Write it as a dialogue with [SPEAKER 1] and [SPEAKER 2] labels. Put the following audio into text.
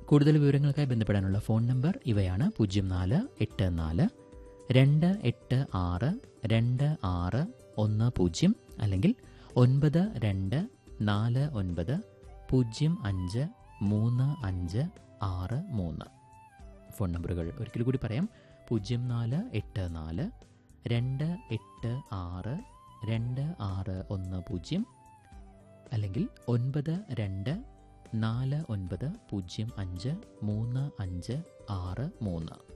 [SPEAKER 1] കൂടുതൽ വിവരങ്ങൾക്കായി ബന്ധപ്പെടാനുള്ള ഫോൺ നമ്പർ ഇവയാണ് പൂജ്യം നാല് എട്ട് നാല് രണ്ട് എട്ട് ആറ് രണ്ട് ആറ് ഒന്ന് പൂജ്യം അല്ലെങ്കിൽ ഒൻപത് രണ്ട് നാല് ഒൻപത് പൂജ്യം അഞ്ച് മൂന്ന് അഞ്ച് ആറ് മൂന്ന് ഫോൺ നമ്പറുകൾ ഒരിക്കൽ കൂടി പറയാം പൂജ്യം നാല് എട്ട് നാല് രണ്ട് എട്ട് ആറ് രണ്ട് ആറ് ഒന്ന് പൂജ്യം അല്ലെങ്കിൽ ഒൻപത് രണ്ട് നാല് ഒൻപത് പൂജ്യം അഞ്ച് മൂന്ന് അഞ്ച് ആറ് മൂന്ന്